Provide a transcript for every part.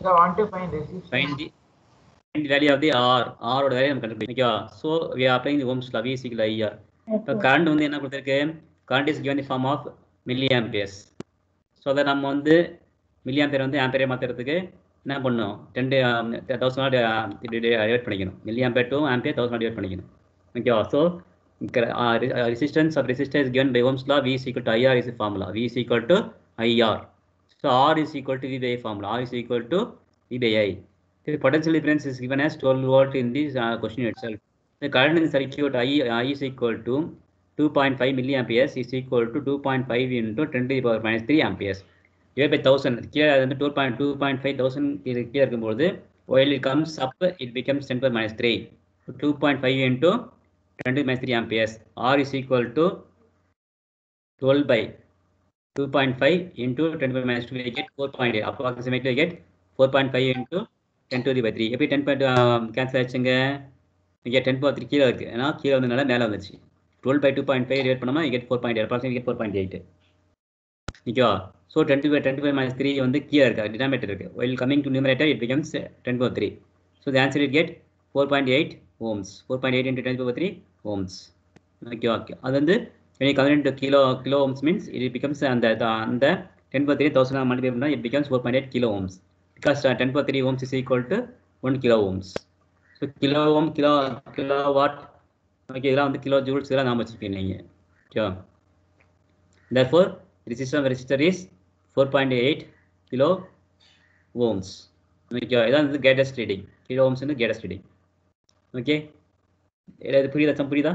So want to find resistance. find the find the value of the R R ஓட value நம்ம கண்டுபிடிக்கணும் ஓகேவா so we are applying the Ohm's law V is equal to IR இப்போ current வந்து என்ன கொடுத்துருக்கு current is given in the form of milliamperes so அதை நம்ம வந்து மில்லி ஆம்பியர் வந்து ஆம்பியரே மாற்றுறதுக்கு என்ன பண்ணணும் டென் தௌசண்ட் டிவைட் பண்ணிக்கணும் milli ampere to ampere thousand divide பண்ணிக்கணும் ஓகேவா so resistance of resistor is given by Ohm's law V is equal to IR is the formula V is equal to IR so R is equal to V by I formula R is equal to V by I the potential difference is given as 12 volt in this uh, question itself the current in the circuit I, I is equal to 2.5 milliamperes is equal to 2.5 into 10 to the power minus 3 amperes divided by 1000 கீழே அது வந்து 2.2.5 thousand இது கீழே இருக்கும்போது while it comes up it becomes 10 power minus 3 so 2.5 into 10 to minus 3 amperes R is equal to 12 by 2.5 into 10 to the minus 2 we get 4.8 approximately we get 4.5 into 10 to the by 3 எப்படி 10 point cancel ஆச்சுங்க இங்கே ten power three கீழே இருக்குது ஏன்னா கீழே வந்ததுனால மேலே வந்துச்சு twelve by two point five divide பண்ணாமல் get four point eight get four point eight ஓகேவா so ten to ten to five minus three வந்து கீழே இருக்கு டினாமேட்டர் இருக்கு well coming to numerator it becomes ten power three so the answer it get four point eight ohms four point eight into ten power three ohms okay okay அது வந்து when you convert into kilo kilo ohms means it becomes அந்த அந்த ten power three thousand multiply பண்ணால் it becomes four point eight kilo ohms because ten power three ohms is equal to one kilo ohms so kilo ohm kilo kilo watt okay இதெல்லாம் வந்து kilo joules இதெல்லாம் நாம வச்சுருப்பீங்க நீங்கள் okay therefore resistance of resistor is 4.8 kilo ohms okay இதான் வந்து கேட்டஸ்ட் reading kilo ohms வந்து கேட்டஸ்ட் reading okay இது புரியுதா சம் புரியுதா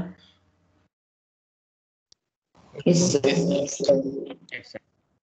Yes, sir.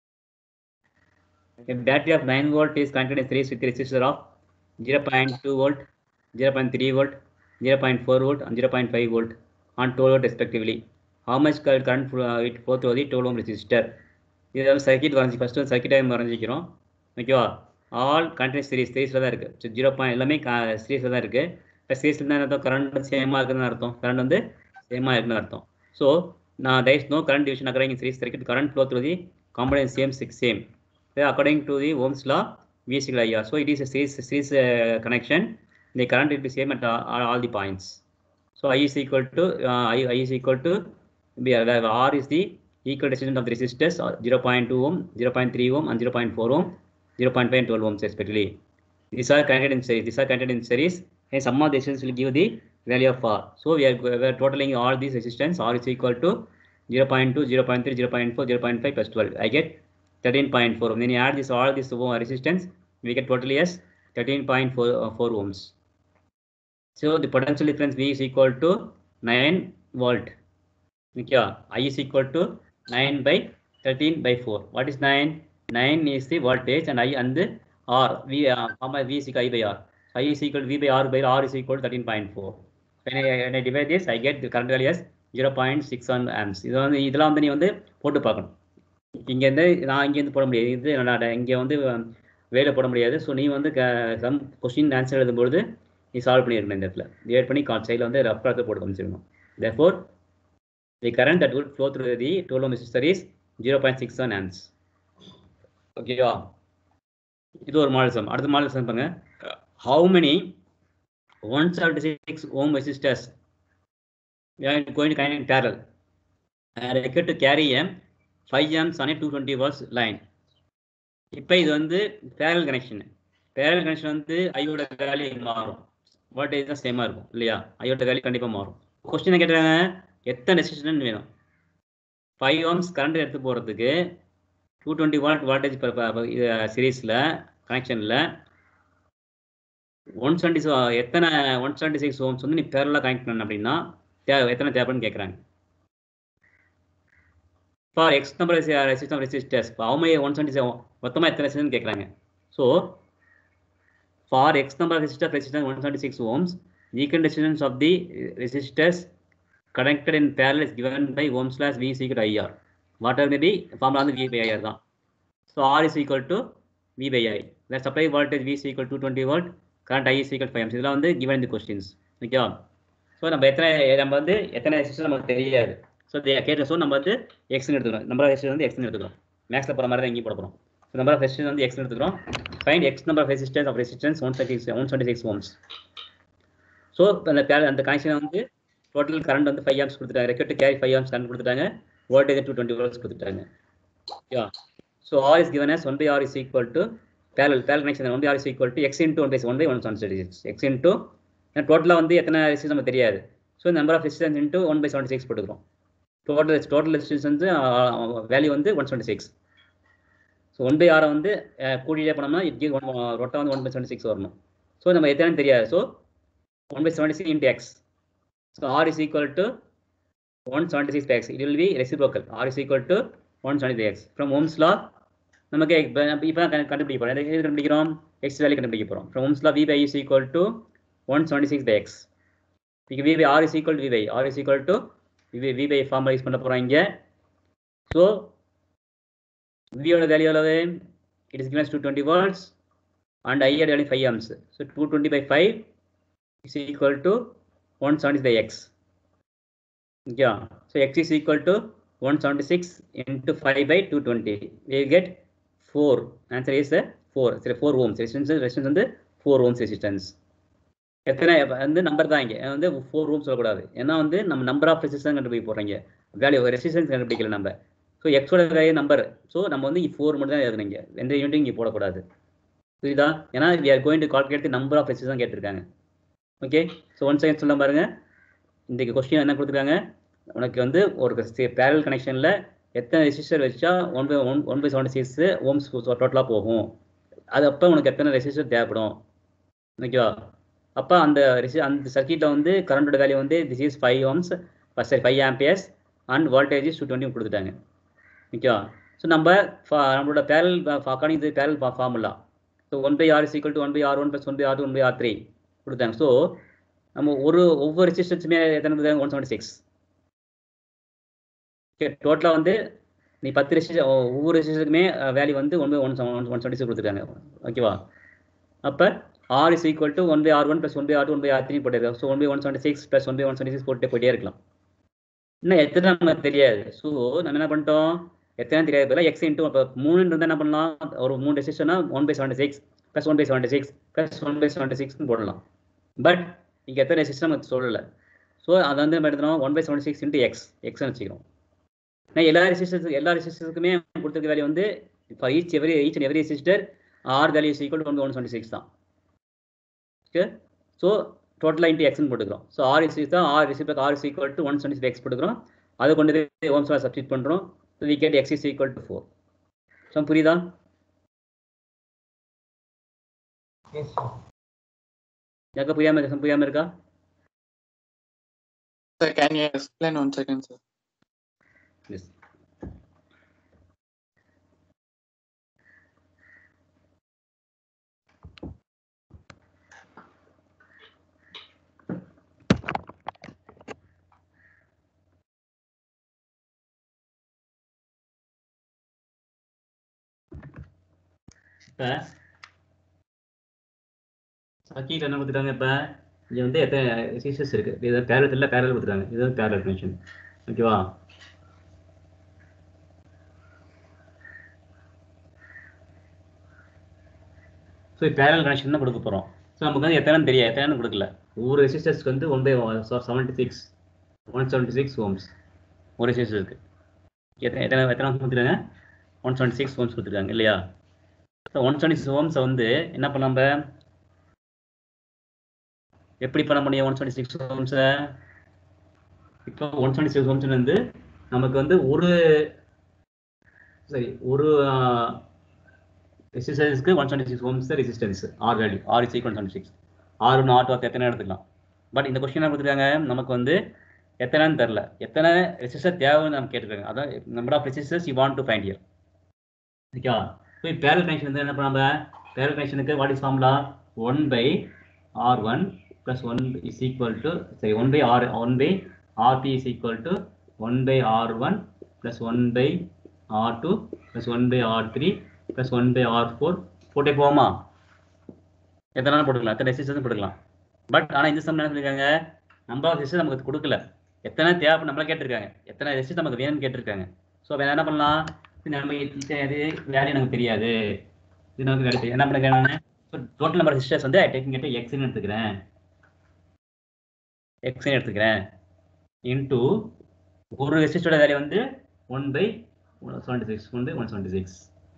A battery of 9 volt is connected in series with a resistor of 0.2 volt, 0.3 volt, 0.4 volt and 0.5 volt on 12 volt respectively. How much cur- current flow, uh, it flow through the 12 ohm resistor? இது வந்து circuit வரைஞ்சி first வந்து சர்க்கிட்டை வரைஞ்சிக்கிறோம் ஓகேவா all continuous series சீரிஸில் தான் இருக்குது zero point எல்லாமே சீரிஸில் தான் இருக்குது இப்போ சீரிஸில் தான் அர்த்தம் கரண்ட் சேமாக இருக்குதுன்னு அர்த்தம் கரண்ட் வந்து சேமாக இருக்குன்னு அர்த்தம் ஸோ நான் there is no current division occurring in series circuit current flow through the component same six same So, according to the Ohm's law V is equal to IR so it is a series series uh, connection the current will be same at all, all all the points so I is equal to uh, I, I is equal to B, uh, where R is the equal resistance of the resistors uh, 0.2 ohm 0.3 ohm and 0.4 ohm 0.5 and 12 ohms respectively these are connected in series these are connected in series and sum of the resistance will give the value of R. So we are, we are totaling all these resistance. R is equal to 0.2, 0.3, 0.4, 0.5 plus 12. I get 13.4. Then you add this all this uh, resistance, we get totally as 13.4 uh, 4 ohms. So the potential difference V is equal to 9 volt. Okay, I is equal to 9 by 13 by 4. What is 9? 9 is the voltage and I and the R. V, uh, comma V is equal to I by R. So I is equal to V by R by R is equal to 13.4. When I, when I divide this, I get the current value as 0.61 amps. இது வந்து இதெல்லாம் வந்து நீ வந்து போட்டு பார்க்கணும் இங்கேருந்து நான் இங்கேருந்து போட முடியாது இது நான் இங்கே வந்து வேலை போட முடியாது ஸோ நீ வந்து சம் கொஸ்டின் ஆன்சர் எழுதும்பொழுது நீ சால்வ் பண்ணியிருக்கணும் இந்த இடத்துல டிவைட் பண்ணி கால் சைடில் வந்து ரஃப் காலத்தில் போட்டு காமிச்சிருக்கணும் therefore the current that would flow through the 12 ohm resistor is 0.61 amps ஓகேவா இது ஒரு மாடல் சம் அடுத்த மாடல் சம் பாருங்க how many 176 ohm resistors we are going to connect in parallel are required to carry a 5 amps on a 220 volts line இப்போ இது வந்து parallel connection barrel connection வந்து ஐயோட வேல்யூ மாறும் வோல்டேஜ் தான் சேமாக இருக்கும் இல்லையா ஐயோட வேல்யூ கண்டிப்பாக மாறும் கொஸ்டின் கேட்டாங்க எத்தனை ரெசிஸ்டன் வேணும் ஃபைவ் ஓம்ஸ் கரண்ட் எடுத்து போகிறதுக்கு டூ டுவெண்ட்டி வாட் வால்டேஜ் சீரீஸில் கனெக்ஷனில் ஒன் செவன்டி எத்தனை ஒன் செவன்டி சிக்ஸ் ஓம்ஸ் வந்து நீ பேரலாக கனெக்ட் பண்ண அப்படின்னா தேவை எத்தனை தேவைன்னு கேட்குறாங்க for x number resistance resistors அவமே ஒன் செவன்டி செவன் மொத்தமாக எத்தனை ரெசிஸ்டன் கேட்குறாங்க so for x number resistor resistance one seventy six ohms equal resistance of the resistors connected in parallel is given by ohm slash v is equal to IR. Whatever may be, formula வந்து V by IR தான். So R is equal to V by I. The supply voltage V is equal to 220 volt, current I is equal to 5 amps. இதெல்லாம் வந்து given in the questions. ஓகேவா so நம்ம எத்தனை நம்ம வந்து எத்தனை ரெசிஸ்டர் நமக்கு தெரியாது ஸோ கேட்ட ஸோ நம்ம வந்து எக்ஸ்னு எடுத்துக்கிறோம் நம்பர் ரெசிஸ்டர் வந்து எக்ஸ்னு எடுத்துக்கிறோம் மேக்ஸில் போகிற மாதிரி தான் இங்கேயும் போட போகிறோம் நம்பர் ஆஃப் ரெசிஸ்டன்ஸ் வந்து எக்ஸ் எடுத்துக்கிறோம் find x number of resistance of resistance one thirty six one twenty six ohms so அந்த பேர அந்த கனெக்ஷனை வந்து டோட்டல் கரண்ட் வந்து ஃபைவ் ஆம்ஸ் கொடுத்துட்டாங்க ரெக்கெட் கேரி ஃபைவ் ஆம்ஸ் கரண்ட் கொடுத்துட்டாங்க வோல்டேஜ் டூ டுவெண்ட்டி வோல்ட்ஸ் கொடுத்துட்டாங்க yeah so R is given as one by R is equal to parallel parallel connection one by R is equal to x into one by one by one seven six x into டோட்டலாக வந்து எத்தனை resistance நமக்கு தெரியாது so number of resistance into one by seventy six போட்டுக்கிறோம் total total resistance வந்து value வந்து one seventy six so one by ஆரை வந்து அஹ், கூட்டிகிட்டே போனோம்னா இட்கி ஒன் ரொட்டா வந்து ஒன் பை செவன்ட்டி சிக்ஸ் வரணும் ஸோ நம்ம எத்தனை தெரியாது so one by seventy six into x so R is equal to one seventy six X it will be reciprocal R is equal to one seventy x from ohms law நமக்கு இப்போ இப்போ கண்டுபிடிக்க போகிறோம் எது கண்டுபிடிக்கிறோம் எக்ஸ் வேல்யூ கண்டுபிடிக்க போகிறோம் from ohms law V by is equal to one seventy six by x இங்கே V by R is equal V by R is equal to V V by formula use பண்ண போகிறோம் இங்கே so வியோட value அளவு it is given two twenty watts and ஐயோட value five amps so two twenty by five is equal to one seventy by x Yeah, so x is equal to 176 into 5 by 220. We will get 4. Answer is uh, 4. So 4 ohms. Resistance, resistance வந்து 4 ohms resistance. எத்தனை வந்து number தான் இங்கே வந்து four room சொல்லக்கூடாது ஏன்னா வந்து நம்ம நம்பர் ஆஃப் ரெசிஸ்டன்ஸ் கண்டுபிடிக்க போகிறீங்க வேல்யூ ரெசிஸ்டன்ஸ் கண்டுபிடிக்கல நம்ம ஸோ எக்ஸோட வேல்யூ நம்பர் ஸோ நம்ம வந்து ஃபோர் மட்டும் தான் எழுதுனீங்க எந்த யூனிட்டும் இங்கே போடக்கூடாது புரியுதா ஏன்னா we are going to calculate number of resistance கேட்டிருக்காங்க ஓகே ஸோ ஒன் செகண்ட் சொல்ல பாருங்க இந்த கொஸ்டின் என்ன கொடுத்துருக்காங்க உனக்கு வந்து ஒரு பேரல் கனெக்ஷனில் எத்தனை ரெசிஸ்டர் வச்சா one by one one by seventy six ohms டோட்டலாக போகும் அது அப்போ உனக்கு எத்தனை ரெசிஸ்டர் தேவைப்படும் ஓகேவா அப்போ அந்த ரெசி அந்த சர்க்கியூட்டில் வந்து கரண்டோட வேல்யூ வந்து திஸ் இஸ் ஃபைவ் ஓம்ஸ் சரி five amperes and voltage two twenty கொடுத்துட்டாங்க ஓகேவா ஸோ நம்ம fa- நம்மளோட பேரல் அக்கார்டிங் இது parallel formula so one by R is equal to one by R one plus one by R two one by R three கொடுத்தாங்க so நம்ம ஒரு ஒவ்வொரு ரெசிஸ்டன்ஸுமே எத்தனை கொடுத்தாங்க ஒன் செவன்ட்டி சிக்ஸ் ஓகே டோட்டலாக வந்து நீ பத்து ரெசிஸ்டர் ஒவ்வொரு ரெசிஸ்டருக்குமே வேல்யூ வந்து one by one one one seventy six கொடுத்துருக்காங்க ஓகேவா அப்போ R is equal to one by R one plus one by R two one by R three போட்டிருக்காங்க so one by one seventy six plus one by one seventy six போட்டு போயிட்டே இருக்கலாம் இன்னும் எத்தனை நமக்கு தெரியாது ஸோ நம்ம என்ன பண்ணிட்டோம் எத்தனை தெரியாது பதிலாக எக்ஸ் இன்ட்டு இப்போ மூணு இருந்தால் என்ன பண்ணலாம் ஒரு மூணு ரெசிஸ்டர்னா one by seventy six plus one by seventy six plus one by seventy சிக்ஸ்னு போடலாம் பட் இங்கே எத்தனை ரெசிஸ்டர் நமக்கு சொல்லலை ஸோ அதை வந்து நம்ம எடுத்துனோம் one by seventy six into x எக்ஸ்னு வச்சுக்கிறோம் நான் எல்லா ரெசிஸ்டர்ஸ் எல்லா ரெசிஸ்டர்ஸுக்குமே கொடுத்துருக்க வேல்யூ வந்து for each every each and every resistor R value is equal one one seventy six தான் ஓகே ஸோ டோட்டலாக இன்ட்டு எக்ஸ்னு போட்டுக்கிறோம் ஸோ ஆர் இஸ் தான் R reciprocal R is equal to one seventy six x போட்டுக்கிறோம் அதை கொண்டு போய் ohms substitute பண்ணுறோம் so we get x is equal to four so புரியுதா Yes, sir. யாக்கா புரியாம இருக்கா புரியாம இருக்கா Sir, can you explain one second, sir? Yes இப்போ சர்க்கியூட் என்ன கொடுத்துட்டாங்க இப்போ இங்கே வந்து எத்தனை ரெசிஸ்டர்ஸ் இருக்குது இது பேரல் இல்லை பேரல் கொடுத்துட்டாங்க இது வந்து பேரல் கனெக்ஷன் ஓகேவா ஸோ பேரல் கனெக்ஷன் தான் கொடுக்க போகிறோம் ஸோ நமக்கு வந்து எத்தனை தெரியாது எத்தனை கொடுக்கல ஒவ்வொரு ரெசிஸ்டர்ஸ்க்கு வந்து one by seventy six one seventy six ohms ஒரு ரெசிஸ்டருக்கு எத்தனை எத்தனை எத்தனை ஓம்ஸ் கொடுத்துருக்காங்க ஒன் செவன்ட்டி சிக்ஸ் ஓம்ஸ் கொடுத்துருக்காங்க இல்லையா ஸோ ஒன் செவன்ட்டி சிக்ஸ் ஓம்ஸை வந்து என்ன பண்ணலாம் நம்ம எப்படி பண்ண முடியும் ஒன் செவன்ட்டி சிக்ஸ் ஓம்ஸை இப்போ ஒன் செவன்ட்டி சிக்ஸ் ஓம்ஸ் வந்து நமக்கு வந்து ஒரு சரி ஒரு ரெசிஸ்டன்ஸ்க்கு ஒன் செவன்ட்டி சிக்ஸ் ஓம்ஸ் resistance R value R is equal seventy six R ஒன்று ஆர் டூ எத்தனை எடுத்துக்கலாம் பட் இந்த கொஸ்டின் கொடுத்துருக்காங்க நமக்கு வந்து எத்தனைன்னு தெரில எத்தனை ரெசிஸ்டர் தேவைன்னு நம்ம கேட்டிருக்காங்க அதான் number of resistors you want to find here ஓகேவா ஸோ இப்போ பேரல் கனெக்ஷன் வந்து என்ன பண்ணாம பேரல் கனெக்ஷனுக்கு what is formula one by R one plus one is equal to சரி one by R one by RB is equal to one by R one plus one by R two plus one by R three plus one by R four போட்டே போவோமா எத்தனை போட்டுக்கலாம் எத்தனை resistance போட்டுக்கலாம் but ஆனால் இந்த some என்ன சொல்லியிருக்காங்க நம்பர் ஆஃப் ரெசிஸ்டர் நமக்கு கொடுக்கல எத்தனை தேவை நம்மள கேட்டிருக்காங்க எத்தனை ரெசிஸ்டர் நமக்கு வேணும்னு கேட்டிருக்காங்க ஸோ வேணா என்ன பண்ணலாம் நம்ம இது வேல்யூ எனக்கு தெரியாது இது நமக்கு வேலை தெரியும் என்ன பண்ணுறேன் நான் டோட்டல் நம்பர் சிஸ்டர்ஸ் வந்து டேக்கிங் கேட்டு எக்ஸ்ன்னு எடுத்துக்கிறேன் எக்ஸ்ன்னு எடுத்துக்கிறேன் இன்டூ ஒரு ரெசிஸ்டரோட வேல்யூ வந்து one by seventy six one by one seventy six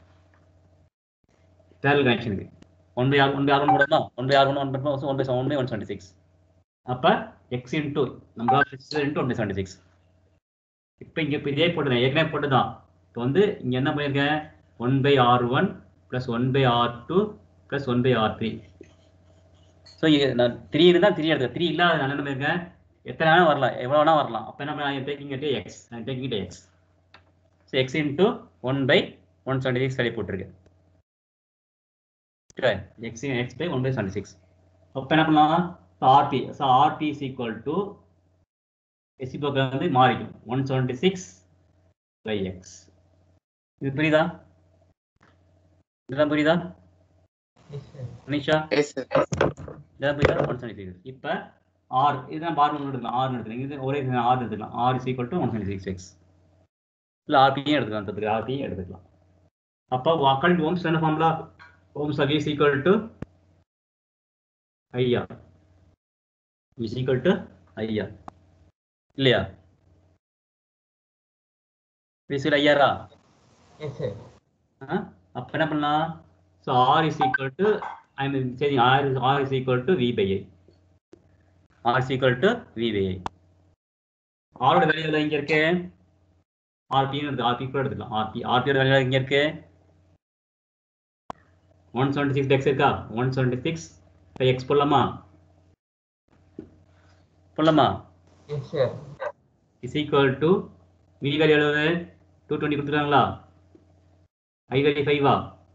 parallel கனெக்ஷனுக்கு one by R one by R one போடலாம் one by R one one by one by one by one seventy six அப்போ x into number of resistor into one by seventy six இப்போ இங்கே இப்போ இதே போட்டுதான் ஏற்கனவே போட்டுதான் இப்போ வந்து இங்கே என்ன பண்ணியிருக்கேன் one by R one plus one by R two plus one by R three so நான் த்ரீ இருந்தால் த்ரீ எடுத்து த்ரீ இல்லாத நான் என்ன பண்ணியிருக்கேன் எத்தனை வேணால் வரலாம் எவ்வளோ வேணால் வரலாம் அப்போ என்ன பண்ண டேக்கிங் இட்டு எக்ஸ் நான் taking it x so x into one by one seventy six வெளியே போட்டிருக்கு x x by one by seventy six அப்போ என்ன பண்ணலாம் so R P so RB is equal to எஸ்சிபோக்கு வந்து மாறிக்கும் one seventy six by x இது புரியுதா இதெல்லாம் புரியுதா Yes, sir. Anisha Yes, sir. இதெல்லாம் புரியுதா ஒன் செவன்டி சிக்ஸ் இப்போ ஆர் இதுதான் பார் ஒன்று எடுக்கலாம் ஆர் எடுத்துக்கலாம் இது ஒரே ஆர் எடுத்துக்கலாம் R is equal to one seventy six x இல்லை ஆர்பியும் எடுத்துக்கலாம் தத்துக்கு ஆர்பியும் எடுத்துக்கலாம் அப்போ அக்கார்டிங் ஓம்ஸ் என்ன formula ohms of is equal to ஐயா இஸ் ஈக்குவல் டு ஐயா இல்லையா பேசுகிற ஐயாரா Yes, sir. அப்போ என்ன பண்ணலாம் so R is equal to I mean சரி R R is equal to V by I R is equal to V by I ஆரோட வேல்யூ இங்கே இருக்கு ஆர்பின்னு எடுத்து ஆர்பி கூட எடுத்துக்கலாம் ஆர்பி ஆர்பியோட வேல்யூ இங்கே இருக்கு ஒன் செவன்டி சிக்ஸ் எக்ஸ் இருக்கா one seventy six by x போடலாமா போடலாமா Yes, sir. Is equal to V value எவ்வளவு டூ டுவெண்ட்டி கொடுத்துருக்காங்களா ஐ வேல்யூ ஃபைவா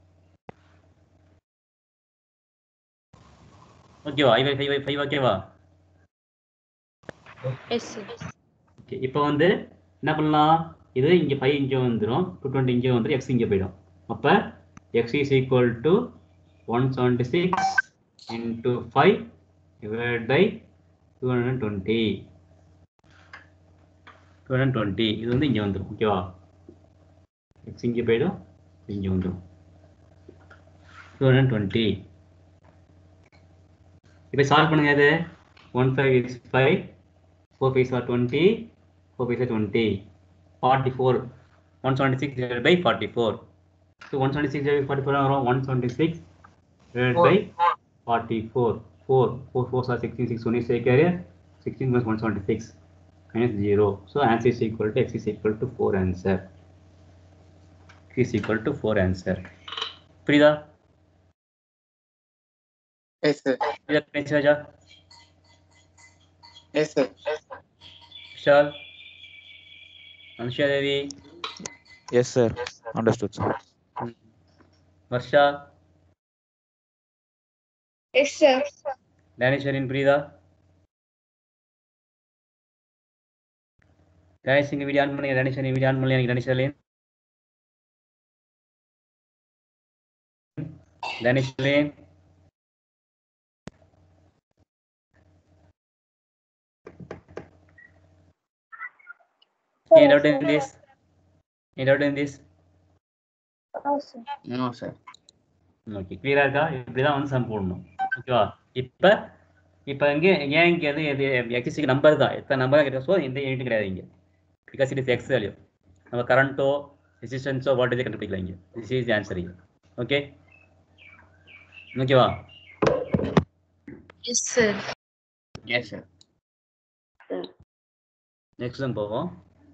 ஓகேவா ஐ வேல்யூ ஃபைவ் ஃபைவ் ஓகேவா Yes, sir. ஓகே இப்போ வந்து என்ன பண்ணலாம் இது இங்கே ஃபைவ் இங்கே வந்துடும் டூ டுவெண்ட்டி இங்கே வந்துடும் எக்ஸ் இங்கே போயிடும் அப்போ x is equal to one seventy six into five divide by two hundred twenty two hundred twenty இது வந்து இங்கே வந்துடும் ஓகேவா எக்ஸ் இங்கே போயிடும் இங்கே வந்துடும் டூ ஹண்ட்ரட் டுவெண்ட்டி இப்போ சால்வ் பண்ணுங்க இது one five is five four five R twenty four five twenty forty four one seventy six divide by forty four so one seventy six divide forty four வரும் one seventy six divide by forty four four four four sir sixteen six one சேர்க்காரு sixteen plus one seventy six minus zero so answer is equal to x is equal to four answer is equal to four answer புரியுதா Yes, sir. புரியுதா கணேஷ் ராஜா Yes, sir. Vishal Anusha தேவி Yes, sir. Understood, sir. Varsha Yes, sir. ஞானேஸ்வரின் புரியுதா கணேஷ் இங்க video on பண்ணுங்க Gnaneswari video on பண்ணல எனக்கு ஞானேஸ்வரின் ஞானேஸ்வரின் Any doubt in this? Any doubt in this? Oh, sir. No, sir. Okay கிளியரா இருக்கா இப்படிதான் வந்து சம் போடணும் ஓகேவா இப்ப இப்ப இங்க ஏன் இங்க அது இது எக்ஸிக்கு நம்பர் தான் எத்தனை நம்பர் தான் கிடையாது ஸோ இந்த யூனிட் கிடையாது இங்க because it is x value நம்ம கரண்ட்டோ ரெசிஸ்டன்ஸோ வாட்டேஜ் கண்டுபிடிக்கலாம் இங்க திஸ் இஸ் ஆன்சர் இங்க ஓகே ஓகேவா Yes, sir. Yes, sir. Next தான் போவோம்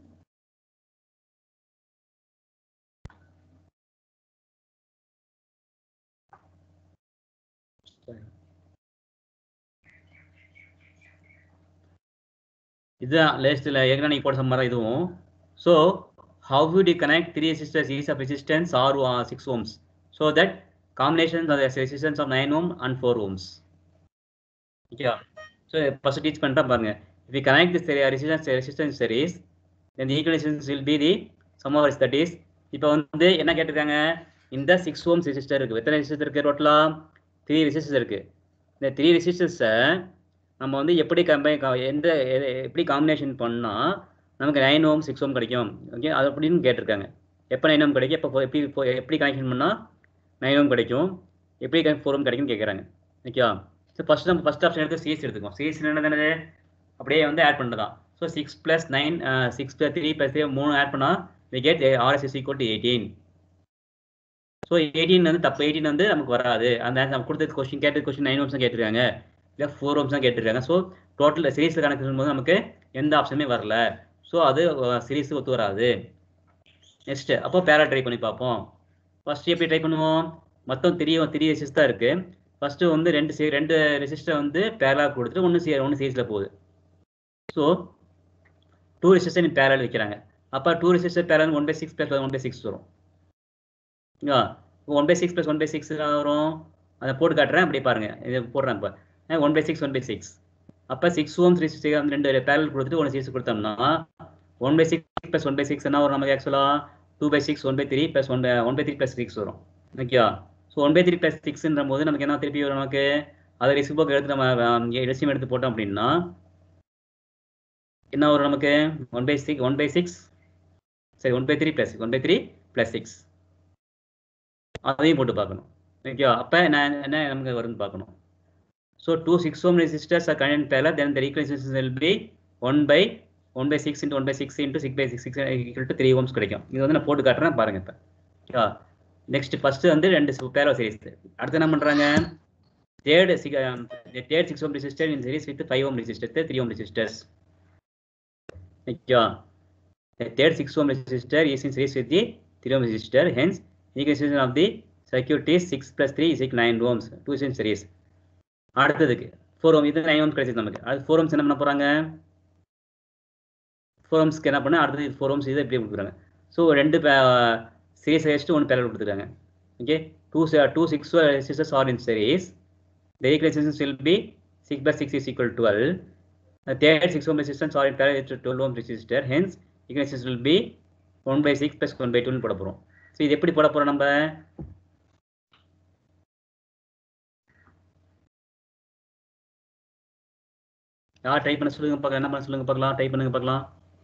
இதுதான் லேஸ்ட்டில் ஏற்கனவே நீங்கள் போட்ட சம்மரா இதுவும் so how would you connect three resistors series of resistance or uh, six ohms so that combinations of the resistance of 9 ohm and 4 ohms ஓகேவா ஸோ ஃபஸ்ட் டீச் பண்ணிட்டா பாருங்க if you connect this area resistance resistance series then the equations will be the sum of that is இப்போ வந்து என்ன கேட்டிருக்காங்க இந்த six ohms resistor இருக்கு எத்தனை ரெசிஸ்டர் இருக்கு டோட்டலா த்ரீ ரெசிஸ்டர்ஸ் இருக்கு இந்த த்ரீ ரெசிஸ்டர்ஸை நம்ம வந்து எப்படி கம்பைன் எந்த எ- எப்படி காம்பினேஷன் பண்ணால் நமக்கு நைன் ஓம் சிக்ஸ் ஓம் கிடைக்கும் ஓகே அது அப்படின்னு கேட்டிருக்காங்க எப்போ நைன் ஓம் கிடைக்கும் எப்போ எப்படி இப்போ எப்படி கனெக்ஷன் பண்ணால் நைன் ஓம் கிடைக்கும் எப்படி கனெக்ட் ஃபோர் ஓம் கிடைக்கும்னு கேட்குறாங்க ஓகேவா ஸோ ஃபஸ்ட் நம்ம ஃபஸ்ட் ஆப்ஷன் எடுத்து சீஸ் எடுத்துக்கோம் சீஸ் என்னது அப்படியே வந்து ஆட் பண்ணுறதான் so six plus nine six plus three plus three மூணு ஆட் பண்ணால் we get RS is equal to eighteen so eighteen வந்து தப்பு எயிட்டீன் வந்து நமக்கு வராது அந்த நம்ம கொடுத்த கொஸ்டின் கேட்ட கொஸ்டின் நைன் ஓம்ஸ் கேட்டிருக்காங்க இல்லை ஃபோர் ஓம்ஸ் தான் கேட்டிருக்காங்க ஸோ டோட்டல் சீரீஸில் கணக்கு பண்ணும்போது நமக்கு எந்த ஆப்ஷனுமே வரல ஸோ அது சீரீஸ் ஒத்து வராது நெக்ஸ்ட் அப்போ பேரா ட்ரை பண்ணி பார்ப்போம் ஃபர்ஸ்ட் எப்படி ட்ரை பண்ணுவோம் மொத்தம் த்ரீ த்ரீ ரெசிஸ்ட் தான் இருக்குது ஃபஸ்ட்டு வந்து ரெண்டு சே ரெண்டு ரெசிஸ்டர் வந்து பேரலா கொடுத்துட்டு ஒன்று சீ ஒன்று சீரிஸில் போகுது ஸோ டூ ரெசிஸ்டர் நீ பேரல் வைக்கிறாங்க அப்போ two resistor parallel one by six plus one by six வரும் one by six plus one by six வரும் அதை போட்டு காட்டுறேன் அப்படியே பாருங்க இது போடுறேன் இப்போ one by six one by six அப்போ சிக்ஸ் ஓம் த்ரீ சிக்ஸ் ரெண்டு பேரல் கொடுத்துட்டு ஒன்று சீஸ் கொடுத்தோம்னா one by six plus one by six என்ன வரும் நமக்கு ஆக்சுவலாக two by six one by three plus one by one by three plus six வரும் ஓகேவா so one by three plus சிக்ஸ்ன்ற போது நமக்கு என்ன திருப்பி வரும் நமக்கு அதை ரிசிபோக்கு எடுத்து நம்ம ரெசிம் எடுத்து போட்டோம் அப்படின்னா என்ன வரும் நமக்கு one by six one by six சரி one by three plus one by three plus six அதையும் போட்டு பார்க்கணும் ஓகேவா அப்போ நான் என்ன நமக்கு வரும்னு பார்க்கணும் so two six ohm resistors are connect parallel then the equal will be one by one by six into one by six into six by six six equal to three ohms கிடைக்கும் இது வந்து நான் போட்டு காட்டுறேன் பாருங்க இப்போ ஓகேவா next first வந்து ரெண்டு பேரோ சீரிஸ் அடுத்து என்ன பண்ணுறாங்க third third six ohm resistor in series with five ohm resistor three ohm resistors ஓகேவா third six ohm resistor is in series with the three ohm resistor hence equation of the circuit is six plus three is nine ohms two in series அடுத்ததுக்கு four ohm இது nine ohms கிடைச்சது நமக்கு அது four ohms என்ன பண்ண போகிறாங்க four ஓம்ஸ்க்கு என்ன பண்ண அடுத்தது ஃபோர் ஓம்ஸ் இதை இப்படி கொடுக்குறாங்க ஸோ ரெண்டு சீரிஸ் வச்சுட்டு ஒன்று பேரல் கொடுத்துருக்காங்க okay two two six resistors are in series the equations will be six by six is equal twelve third six ohm resistance are in parallel twelve ohm resistor hence equations will be one by six plus one by டூன்னு போட போகிறோம் so இது எப்படி போட போகிறோம் நம்ம யார் type பண்ண சொல்லுங்க பார்க்கலாம் என்ன பண்ண சொல்லுங்க பார்க்கலாம் டைப் பண்ணுங்க பார்க்கலாம்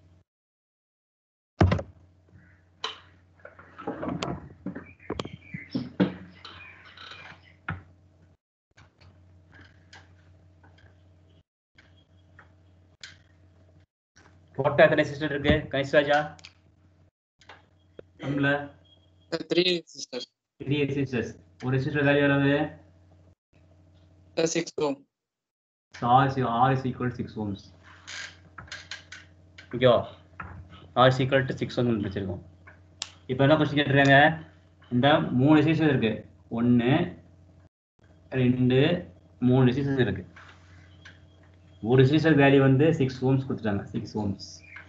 டோட்டல் எத்தனை சிஸ்டர் இருக்கு கணேஷ் ராஜா நம்மள த்ரீ சிஸ்டர் த்ரீ ரெசிஸ்டர்ஸ் ஒரு ரெசிஸ்டர் வேல்யூ எவ்வளவு six ohm R is R is equal to 6 ohms. ஓகேவா R is equal to 6 ohms வச்சிருக்கோம் இப்போ என்ன கொஸ்டின் கேட்டுருக்காங்க இந்த மூணு ரெசிஸ்டர் இருக்கு ஒன்று ரெண்டு மூணு ரெசிஸ்டர் இருக்கு ஒரு ரெசிஸ்டர் வேல்யூ வந்து சிக்ஸ் ஓம்ஸ் கொடுத்துட்டாங்க சிக்ஸ் ஓம்ஸ்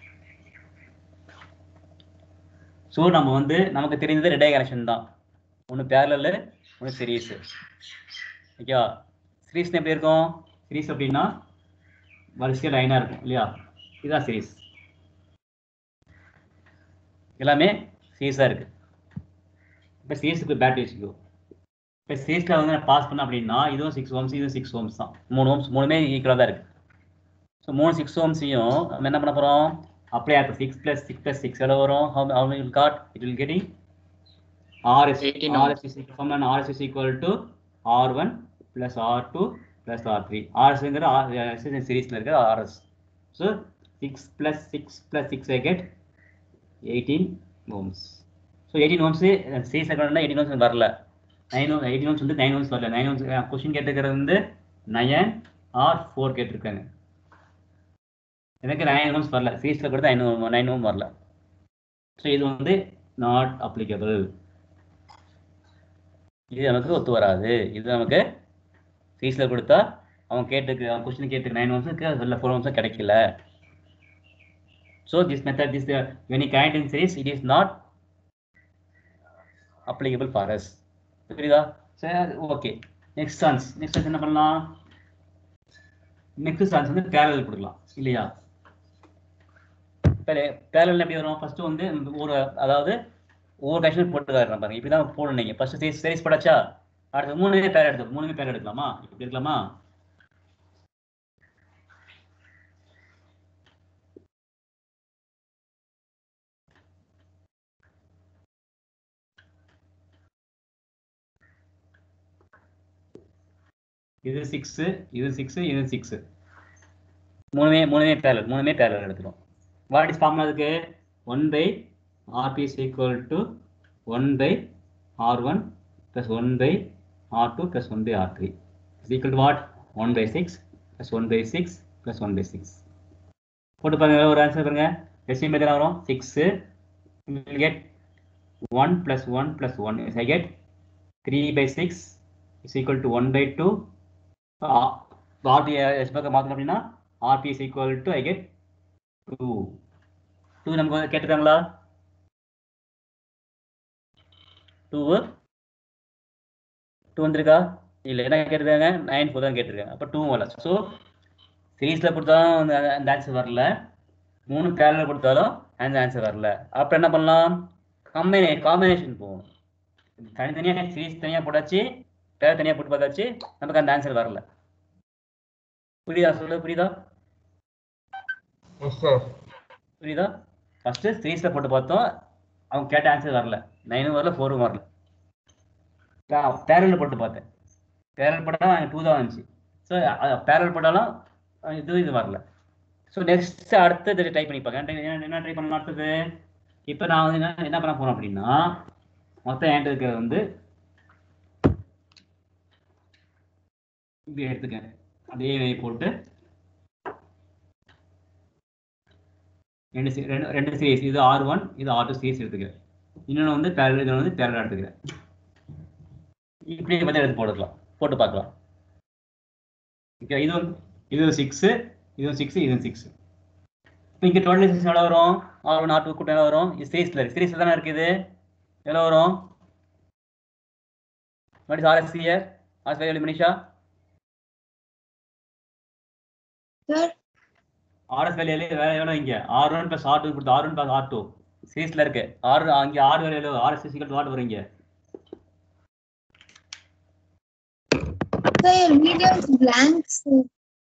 ஸோ நம்ம வந்து நமக்கு தெரிந்தது ரெண்டே கனெக்ஷன் தான் ஒன்று பேரலு ஒன்று சீரீஸ் ஓகேவா சீரீஸ் எப்படி இருக்கும் சீரீஸ் அப்படின்னா வரிசையாக லைனாக இருக்கும் இல்லையா இதுதான் சீரீஸ் எல்லாமே சீரியஸாக இருக்கு இப்போ சீரியஸுக்கு பேட்டரி வச்சுக்கோ இப்போ சீரியஸில் வந்து நான் பாஸ் பண்ண அப்படின்னா இதுவும் சிக்ஸ் ஓம்ஸ் இதுவும் சிக்ஸ் ஓம்ஸ் தான் மூணு ஓம்ஸ் மூணுமே ஈக்குவலாக தான் இருக்கு ஸோ மூணு சிக்ஸ் ஓம்ஸையும் நம்ம என்ன பண்ண போகிறோம் அப்படியே இப்போ six plus six plus six எவ்வளோ வரும் how will got it will getting R is 18 R is form R is equal to R one plus R two plus R three ஆர்எஸ்ங்கிற ஆர் சீரீஸில் இருக்கிற RS so six plus six plus six I get eighteen ohms so eighteen ohms series அக்கௌண்ட்னா eighteen ohms வரல nine ohm eighteen ohms வந்து nine ohms வரல nine ohms question கேட்டுக்கிறது வந்து nine R four கேட்டிருக்காங்க எனக்கு நைன் ஓம்ஸ் வரல சீரீஸில் கூட நைன் ஓம் நைன் ஓம் வரல ஸோ இது வந்து நாட் அப்ளிகபிள் இது நமக்கு ஒத்து வராது இது நமக்கு ஃபீஸில் கொடுத்தா அவன் கேட்டுக்கு அவன் கொஸ்டின் கேட்டுக்கு நைன் மந்த்ஸுக்கு அதில் ஃபோர் மந்த்ஸும் கிடைக்கல so this method this when kind in series it is not applicable for us புரியுதா சரி okay next chance next chance என்ன பண்ணலாம் நெக்ஸ்ட் சான்ஸ் வந்து பேரல் கொடுக்கலாம் இல்லையா பேரல் எப்படி வரும் ஃபர்ஸ்ட் வந்து ஒரு அதாவது ஒவ்வொரு கண்டிஷன் போட்டு காட்டுறேன் பாருங்க இப்படி தான் போடணும் நீங்கள் ஃபர்ஸ்ட் சீரிஸ் சீரிஸ் போடாச்சா அடுத்து மூணுமே பேர் எடுத்து மூணுமே பேர் எடுக்கலாமா இப்படி இருக்கலாமா இது சிக்ஸு இது சிக்ஸு இது சிக்ஸு மூணுமே மூணுமே பேரல் மூணுமே பேரல் எடுத்துரும் வாட் இஸ் ஃபார்முலா அதுக்கு one by RB is equal to one by R one plus one by R two plus one by R three is equal to what one by six plus one by six plus one by six போட்டு பாருங்க ஒரு answer பாருங்க STM method வரும் six will get 1 plus 1 plus 1 is I get 3 by 6 is equal to 1 by 2 uh, RP S பக்கம் மாத்தணும் அப்படின்னா RP is equal to I get 2 2 நமக்கு வந்து கேட்டுருக்காங்களா 2 2 வந்திருக்கா இல்ல என்ன கேட்டிருக்காங்க 9 4 தான் கேட்டிருக்காங்க அப்ப 2 வரல ஸோ சீரீஸ்ல கொடுத்தாலும் அந்த அந்த ஆன்சர் வரல மூணு பேரல கொடுத்தாலும் அந்த ஆன்சர் வரல அப்புறம் என்ன பண்ணலாம் கம்பைனே காம்பினேஷன் போகணும் தனித்தனியாக சீரீஸ் தனியாக போட்டாச்சு பேர் தனியாக போட்டு பார்த்தாச்சு நமக்கு அந்த ஆன்சர் வரல புரியுதா சொல்லு புரியுதா Yes, sir. புரியுதா ஃபர்ஸ்ட் சீரீஸில் போட்டு பார்த்தோம் அவங்க கேட்ட ஆன்சர் வரல நைனும் வரல ஃபோரும் வரல பேரலில் போட்டு பார்த்தேன் பேரல் போட்டாலும் டூ தான் வந்துச்சு ஸோ பேரல் போட்டாலும் அஹ் இது இது வரல ஸோ நெக்ஸ்ட் அடுத்தது ட்ரை பண்ணி பார்க்க என்ன- என்ன ட்ரை பண்ணலாம் அடுத்தது இப்போ நான் வந்து என்ன என்ன பண்ண போறேன் அப்படின்னா மொத்தம் என்கிட்ட இருக்கிறது வந்து இப்படி எடுத்துக்கேன் அதே மாதிரி போட்டு ரெண்டு se- ரெண்டு ரெண்டு சீரிஸ் இது ஆர் ஒன் இது ஆர் டூ சீரிஸ் எடுத்துக்கிறேன் இன்னொன்று வந்து பேரல் இது வந்து பேரல் எடுத்துக்கிறேன் இப்படி வந்து எடுத்து போட்டுக்கலாம் போட்டு பார்க்கலாம் ஓகே இது வந்து இது சிக்ஸு இது சிக்ஸ் இது சிக்ஸ் இப்போ இங்கே டோட்டல் சிக்ஸ் எவ்வளோ வரும் ஆர் ஒன் ஆர் டூ கூட்டம் எவ்வளோ வரும் இது சீரிஸில் சீரிஸில் தானே இருக்குது எவ்வளோ வரும் what is RS here RS value Manisha Sir, RS value வேற எவ்வளோ இங்கே R one plus R two கொடுத்து R one plus R two சீரிஸில் இருக்கு ஆர் அங்கே ஆர் வேல்யூ எவ்வளோ ஆர்எஸ் சிக்கல் வாட் வரும் இங்கே sir, your video is blank, sir.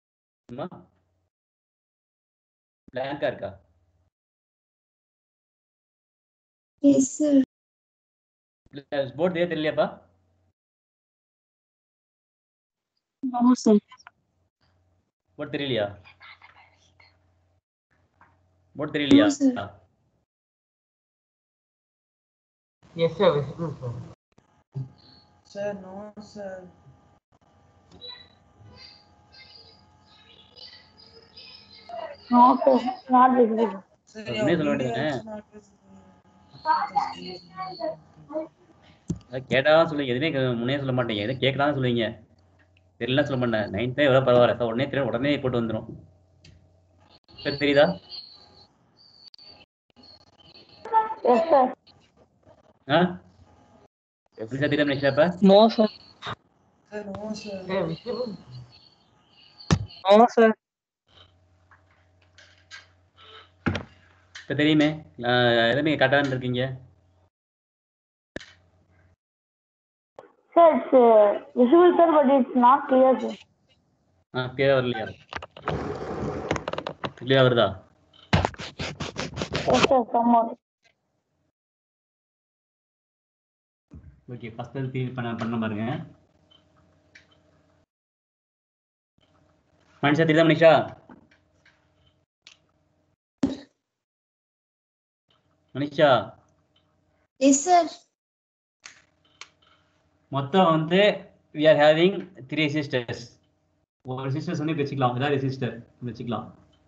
பிளாங்கா இருக்கா Yes, sir. போர்டு தெரிய தெரியலையாப்பா No, sir. போர்டு தெரியலையா போர்டு தெரியலையா No, sir. Yes, sir. Visible, sir. Sir, no, sir. No, sir. Not visible. Sir, Sir, your உண்மையை சொல்ல video வேண்டியதுதானே? is not visible. அதான் கேட்டாதான் சொல்லுங்க எதுவுமே கே- முன்னே சொல்ல மாட்டீங்க எதுவும் கேட்கலாம் சொல்லுவீங்க தெரியலாம் சொல்ல மாட்டேன் நைன்த்தே எவ்வளோ பரவாயில்ல சார் உடனே தெரியும் உடனே போட்டு வந்துடும் சரி தெரியுதா Yes, sir. ஆ எப்படி சார் தெரியும் நிஷா இப்ப No, sir. Sir, no, sir. Sir, visible. No, sir. இப்போ தெரியுமே ஆஹ் எதுவுமே கரெக்டாக இருக்கீங்க Sir, it's uh, visible, sir, but it's not clear, sir. ஆ கிளியராக வரலையா கிளியராக வருதா Yes, sir. Some more. Okay first திருப்பி பண்ண பண்ண பாருங்க மனுஷா தெரியுதா மனிஷா மனிஷா Yes, sir. மொத்தம் வந்து we are having three sisters ஒரு சிஸ்டர்ஸ் வந்து இப்படி வச்சுக்கலாம் இதான் ரெசிஸ்டர் வச்சுக்கலாம்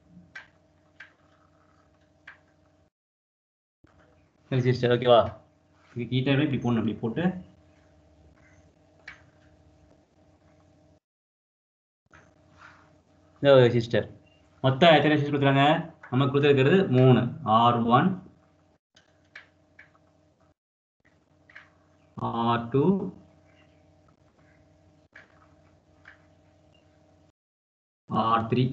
ரெசிஸ்டர் ஓகேவா இது கீட்டர் இப்படி போடணும் இப்படி போட்டு இந்த ரெசிஸ்டர் மொத்தம் எத்தனை ரெசிஸ்டர் கொடுத்துருக்காங்க நமக்கு கொடுத்துருக்கிறது மூணு R one R two R three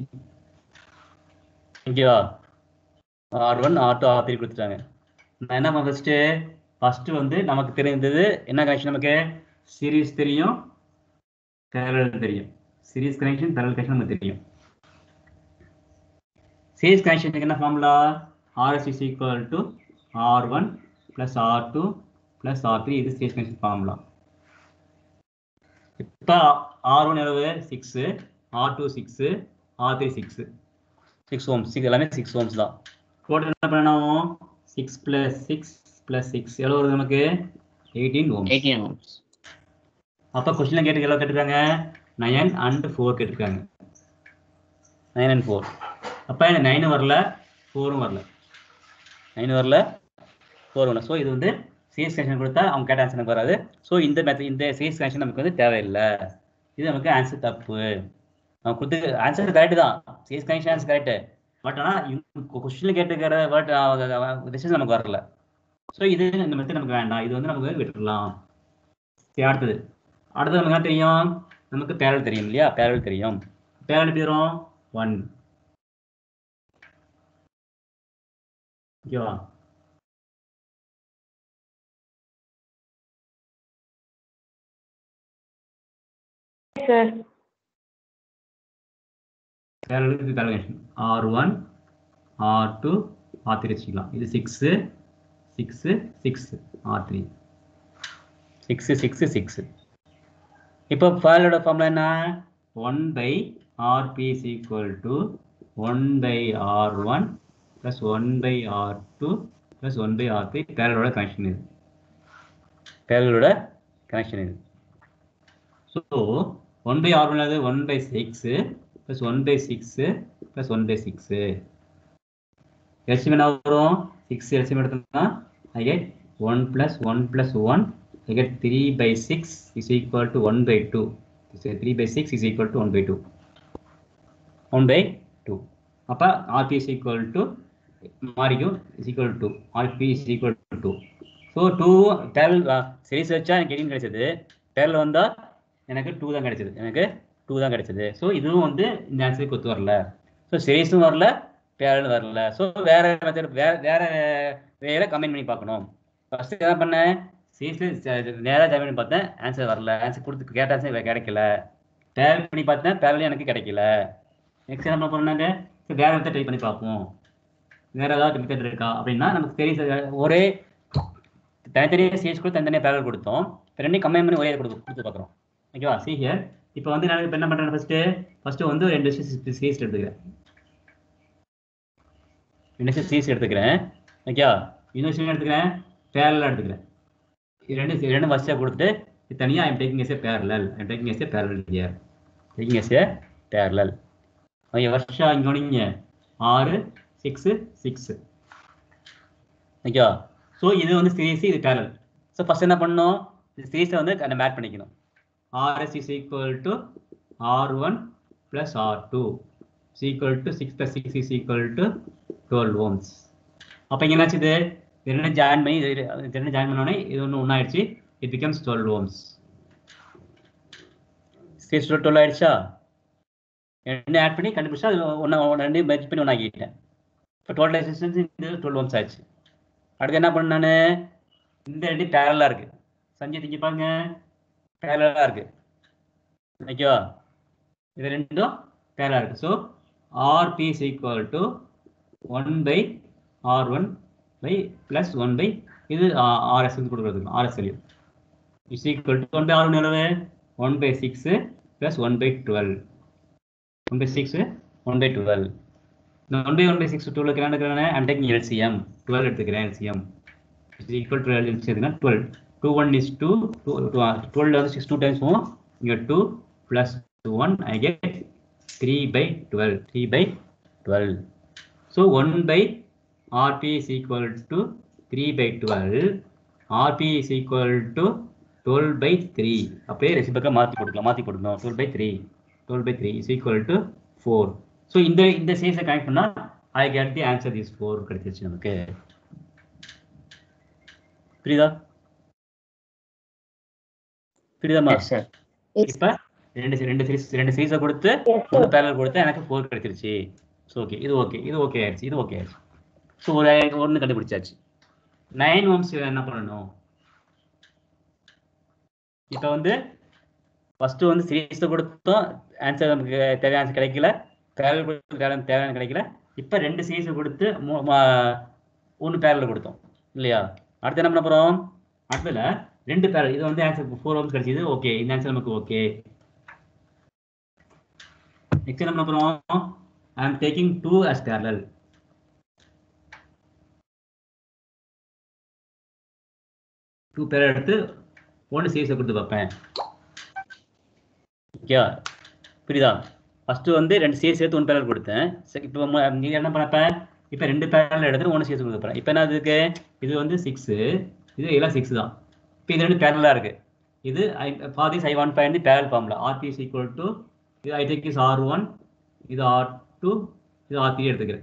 ஓகேவா R one R two R three கொடுத்துட்டாங்க நான் என்ன பண்ண ஃபஸ்ட்டு ஃபஸ்ட்டு வந்து நமக்கு தெரிந்தது என்ன கனெக்ஷன் நமக்கு சீரிஸ் தெரியும் பேரல் தெரியும் சீரிஸ் கனெக்ஷன் பேரல் கனெக்ஷன் நமக்கு தெரியும் சீரிஸ் கனெக்ஷனுக்கு என்ன formula RS is equal to R one plus R two plus R three இது சீரிஸ் கனெக்ஷன் ஃபார்முலா இப்போ ஆர் ஒன் எவ்வளவு six R two six R three six six ohms six எல்லாமே six ohms தான் total என்ன பண்ணணும் six plus six plus six எவ்வளோ வருது நமக்கு எயிட்டீன் ஓம்ஸ் எயிட்டீன் ஓம்ஸ் அப்போ கொஸ்டினில் கேட்டு எவ்வளோ கேட்டிருக்காங்க நயன் அண்ட் ஃபோர் கேட்டிருக்காங்க நைன் அண்ட் ஃபோர் அப்போ எனக்கு நைனும் வரல ஃபோரும் வரல நைன் வரல ஃபோர் வரல ஸோ இது வந்து சீரியஸ் கனெக்ஷன் கொடுத்தா அவங்க கேட்ட ஆன்சர் நமக்கு வராது ஸோ இந்த மெத்தட் இந்த சீரியஸ் கனெக்ஷன் நமக்கு வந்து தேவையில்லை இது நமக்கு ஆன்சர் தப்பு நம்ம கொடுத்து ஆன்சர் கரெக்டு தான் series connection answer correct but ஆனால் கொஸ்டினில் கேட்டுக்கிற பட் டிசிஷன் நமக்கு வரல ஸோ இது இந்த மெத்தட் நமக்கு வேண்டாம் இது வந்து நமக்கு விட்டுடலாம் சரி அடுத்தது அடுத்தது நமக்கு என்ன தெரியும் நமக்கு பேரல் தெரியும் இல்லையா பேரல் தெரியும் பேரல் எப்படி வரும் ஒன் ஓகேவா சார் பேரல் இது calculation R one R two R three வச்சுக்கலாம் இது six six six R three six six six இப்போ ஃபைலோட ஃபார்முலா என்ன one by RB is equal to one by R one plus one by R two plus one by R three பேரலோட connection இது பேரலோட connection இது so one by R one அது one by six plus one by six plus one by six LCM என்ன வரும் six LCM எடுத்தோம்னா I get one plus one plus one I get 3 by 6 is equal to 1 by 2. So 3 by 6 is equal to 1 by 2. 1 by 2. அப்போ RP is equal to மாறிக்கும் is equal to RP is equal to 2. So two parallel series வச்சா எனக்கு eighteen கிடைச்சது barrel வந்தால் எனக்கு two தான் கிடைச்சது எனக்கு டூ தான் கிடைச்சது ஸோ இதுவும் வந்து இந்த ஆன்சருக்கு ஒத்து வரல ஸோ சீரிஸும் வரல பேரல் வரல ஸோ வேற மெத்தட் வேற வேற வேற கமெண்ட் பண்ணி பார்க்கணும் ஃபர்ஸ்ட் என்ன பண்ணேன் சீரிஸில் நேராக ஜாயின் பண்ணி பார்த்தேன் ஆன்சர் வரல ஆன்சர் கொடுத்து கேட்ட ஆன்சர் கிடைக்கல பேரல் பண்ணி பார்த்தேன் பேரலும் எனக்கு கிடைக்கல நெக்ஸ்ட் என்ன பண்ணாங்க சரி வேற மெத்தட் ட்ரை பண்ணி பார்ப்போம் வேற ஏதாவது மெத்தட் இருக்கா அப்படின்னா நமக்கு தெரியும் ஒரே தனித்தனியாக சீஸ் கொடுத்து தனித்தனியாக பேரல் கொடுத்தோம் இப்போ ரெண்டையும் கம்பைன் பண்ணி ஒரே கொடுத்து கொடுத்து பார்க்குறோம் ஓகேவா சி ஹியர் இப்போ வந்து நான் இப்போ என்ன பண்ணுறேன் ஃபஸ்ட்டு ஃபஸ்ட்டு வந்து ரெண்டு சீஸ் எடுத்துக்கிறேன் ரெண்டு சீஸ் எடுத்துக்கிறேன் ஓகேவா இன்னொரு சீஸ் எடுத்துக்கிறேன் பேரலாக எடுத்துக்கிறேன் இது ரெண்டு இது ரெண்டு ஃபஸ்ட்டாக கொடுத்துட்டு இது தனியாக I'm taking as a parallel I'm taking as a parallel here taking as a parallel okay வருஷம் இங்கே கவனிங்க ஆறு சிக்ஸு சிக்ஸு ஓகேவா ஸோ இது வந்து சீரிஸ் இது பேரல் ஸோ ஃபஸ்ட் என்ன பண்ணணும் இந்த சீரிஸை வந்து நம்ம ஆட் பண்ணிக்கணும் RS is equal to R one plus R two is equal to six plus six is equal to twelve ohms அப்போ இங்கே என்னாச்சு இது இது ரெண்டு ஜாயின் பண்ணி இது இது ரெண்டு ஜாயின் பண்ணோடனே இது ஒன்று ஒன்றாயிடுச்சு it becomes twelve ohms six twelve ஆயிடுச்சா ரெண்டு ஆட் பண்ணி கண்டுபிடிச்சா அது ஒன்று ரெண்டு மெர்ஜ் பண்ணி ஒன்று ஆக்கிட்டேன் இப்போ டோட்டல் ரெசிஸ்டன்ஸ் இது டுவெல் ஓம்ஸ் ஆச்சு அடுத்து என்ன பண்ண நான் இந்த ரெண்டு பேரலாக இருக்குது சஞ்சய் திங்க பாருங்க பேரலாக இருக்குது ஓகேவா இது ரெண்டும் பேரலாக இருக்குது so RB is equal to one by R one by plus one by இது ஆர்எஸ் வந்து கொடுக்குறதுக்கு RS value is equal to one by R one எவ்வளவு one by six plus one by twelve one by six one by twelve இந்த one by one by six twelve என்ன எடுக்கிறேன் I'm taking LCM twelve எடுத்துக்கிறேன் LCM is equal to LCM twelve two one is two two twelve வந்து six two times போகும் இங்கே two plus one I get three by twelve three by twelve so one by RP is equal to 3 by 12. RP is equal to 12 by 3. அப்படியே ரெசிபக்கை மாற்றி கொடுக்கலாம் மாற்றி கொடுக்கணும் twelve by three twelve by three is equal to four so இந்த இந்த சீஸை connect பண்ணால் I get the answer is four கிடைச்சிருச்சு நமக்கு புரியுதா புரியுதாம்மா எஸ் சார் இப்போ ரெண்டு ரெண்டு சீஸ் ரெண்டு சீஸை கொடுத்து Yes, sir. ஒரு பேரல் கொடுத்து எனக்கு ஃபோர் கிடைச்சிருச்சு ஸோ ஓகே இது ஓகே இது ஓகே ஆயிடுச்சு இது ஓகே ஆயிடுச்சு ஸோ ஒரு ஒன்று கண்டுபிடிச்சாச்சு நைன் ஓம்ஸ் என்ன பண்ணணும் இப்போ வந்து ஃபஸ்ட்டு வந்து சீரீஸை கொடுத்தோம் ஆன்சர் நமக்கு தேவையான answer கிடைக்கல பேரல் கொடுத்து தேவையான தேவையான கிடைக்கல இப்போ ரெண்டு சீரீஸை கொடுத்து ஒன்று பேரல் கொடுத்தோம் இல்லையா அடுத்து என்ன பண்ண போகிறோம் அடுத்ததுல ரெண்டு பேரல் இது வந்து ஆன்சர் ஃபோர் ஓம்ஸ் கிடைச்சது ஓகே இந்த ஆன்சர் நமக்கு ஓகே நெக்ஸ்ட் என்ன பண்ண போறோம் I am taking two as parallel two pair எடுத்து ஒன்று சீரிஸை கொடுத்து பார்ப்பேன் ஓகே புரியுதா ஃபர்ஸ்ட் வந்து ரெண்டு சீரிஸ் சேர்த்து ஒன் பேரல் கொடுத்தேன் சரி இப்போ நீ என்ன பண்ணப்ப இப்போ ரெண்டு பேரல் எடுத்து ஒன்று சீரிஸ் கொடுக்க போகிறேன் இப்போ என்ன இதுக்கு இது வந்து சிக்ஸு இது எல்லாம் சிக்ஸ் தான் இப்போ இது ரெண்டு பேரலாக இருக்கு இது I for this I one find the parallel formula RP is equal to இது I take is R one இது ஆர் டூ இது ஆர் த்ரீ எடுத்துக்கிறேன்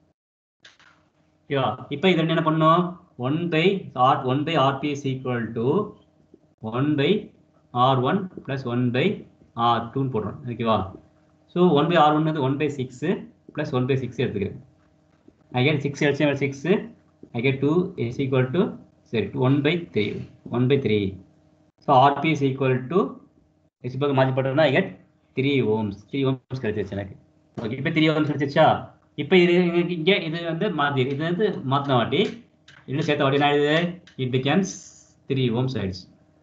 ஓகேவா இப்போ இது ரெண்டு என்ன பண்ணணும் one by R one by RB is equal to one by R one plus one by R டூன்னு போடுறோம் ஓகேவா so one by R one வந்து one by six plus one by six எடுத்துக்கிறேன் I get 6 LCM 6 I get 2 is equal to sorry 1 by 3 1 by 3 so RP is equal to எக்ஸ்போக்கு மாற்றி போட்டோம்னா I get three ohms three ohms கிடைச்சிருச்சு எனக்கு okay இப்போ three ohms கிடைச்சிருச்சா இப்போ இது எனக்கு இங்கே இது வந்து மாற்றி இது வந்து மாற்றின வாட்டி இன்னும் சேர்த்த வாட்டி என்ன ஆயிடுது இட் பிகம்ஸ் த்ரீ ஓம்ஸ் ஆயிடுச்சு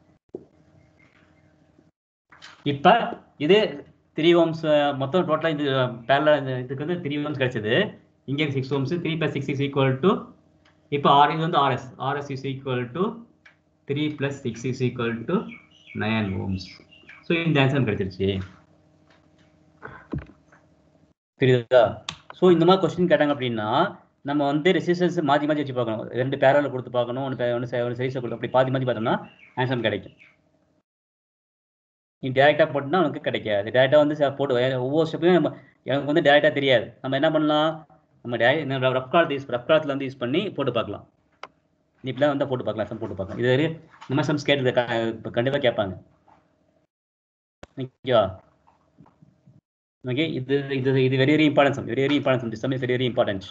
இப்போ இது த்ரீ ஓம்ஸ் மொத்தம் டோட்டலாக இது பேரல இதுக்கு வந்து த்ரீ ஓம்ஸ் கிடைச்சது இங்கே six ohms three plus six is equal to இப்போ ஆர் இது வந்து RS RS is equal to three plus six is equal to nine ohms so இந்த ஆன்சர் கிடைச்சிருச்சு புரியுதா ஸோ இந்த மாதிரி கொஸ்டின் கேட்டாங்க அப்படின்னா நம்ம வந்து ரெசிஸ்டன்ஸ் மாற்றி மாற்றி வச்சு பார்க்கணும் ரெண்டு பேரல கொடுத்து பார்க்கணும் ஒன்று ஒன்று ஒன்று சைஸை கொடுத்து அப்படி பாதி மாற்றி பார்த்தோம்னா ஆன்சர் கிடைக்கும் நீ டேரெக்டாக போட்டுனா உனக்கு கிடைக்காது டேரெக்டாக வந்து ச- போட்டு ஒவ்வொரு ஸ்டெப்பையும் நம்ம எனக்கு வந்து டேரெக்டாக தெரியாது நம்ம என்ன பண்ணலாம் நம்ம டே ரஃப் காலத்து யூஸ் ரஃப் காலத்தில் வந்து யூஸ் பண்ணி போட்டு பார்க்கலாம் நீ இப்படிலாம் வந்தால் போட்டு பார்க்கலாம் சம் போட்டு பார்க்கலாம் இது வரையும் நம்ம சம்ஸ் கேட்டது இப்போ கண்டிப்பாக கேட்பாங்க ஓகேவா ஓகே இது இது இது very very importance very very importance this sum is very very important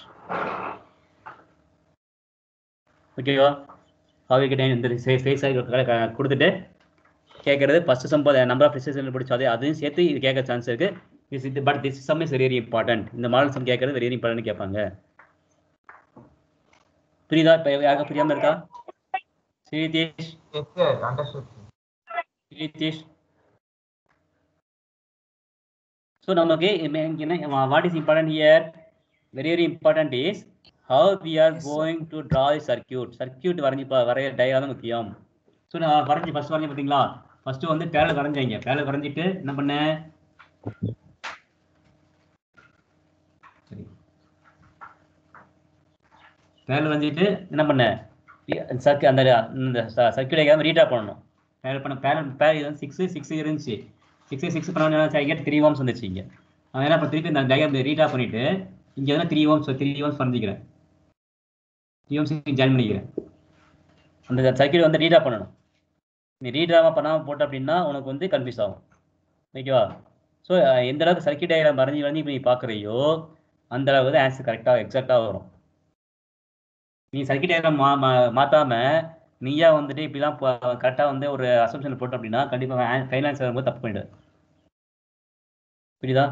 ஓகேவா ஹாவி கிட்ட இந்த ஃபேஸ் கொடுத்துட்டு கேட்கறது first sum number of research பிடிச்சா அதே அதையும் சேர்த்து இது கேட்க சான்ஸ் இருக்கு இஸ் இது but this sum is very very important இந்த மாடல் சம் கேட்கறது வெரி இம்பார்ட்டன்ட் கேட்பாங்க புரியுதா இப்போ யாருக்கா புரியாம இருக்கா Sridesh Yes, sir. Understood. sir. Sridesh so நமக்கு என்ன what is important here very very important is how we are going to draw the circuit circuit வரைஞ்சி பா- வரைய டயக்ராம் தான் முக்கியம் ஸோ நான் வரைஞ்சி ஃபர்ஸ்ட் வரைஞ்சேன் பார்த்தீங்களா ஃபர்ஸ்ட் வந்து பேரல் வரைஞ்சாங்க பேரல் வரைஞ்சிட்டு என்ன பண்ணேன் சரி பேரல் வரைஞ்சிட்டு என்ன பண்ணேன் சர்க்கு அந்த இந்த சர்க்கியூட் டயக்ராம் ரீட்ரா பண்ணணும் பேரல் பண்ண பேரல் பேர் இது வந்து சிக்ஸ் சிக்ஸ் இருந்துச்சு சிக்ஸ் சிக்ஸ் பண்ண ஐ கெட் த்ரீ ஓம்ஸ் வந்துச்சு இங்கே அவன் என்ன பண்ண திருப்பி இந்த டயக்ராம் ரீட்ரா பண்ணிட்டு இங்கே வந்து த்ரீ ஓம்ஸ் த்ரீ ஓம்ஸ் பண்ணிக்கிறேன் த்ரீ ஓம்ஸ் ஜாயின் பண்ணிக்கிறேன் அந்த சர்க்கியூட் வந்து ரீட்ரா பண்ணணும் நீ ரீட்ராமா பண்ணாமல் போட்ட அப்படின்னா உனக்கு வந்து கன்ஃபியூஸ் ஆகும் ஓகேவா ஸோ எந்த அளவுக்கு சர்க்கியூட் டயக்ராம் வரைஞ்சி வரைஞ்சி இப்போ நீ பார்க்குறியோ அந்த அளவுக்கு தான் ஆன்சர் கரெக்டாக எக்ஸாக்டாக வரும் நீ சர்க்கியூட் டயக்ராம் மா மா- மாத்தாம நீயா வந்துட்டு இப்படிலாம் கரெக்டாக வந்து ஒரு அசம்ஷன் போட்ட அப்படின்னா கண்டிப்பாக ஃபைனான்ஸ் வரும்போது தப்பு பண்ணிடு புரியுதா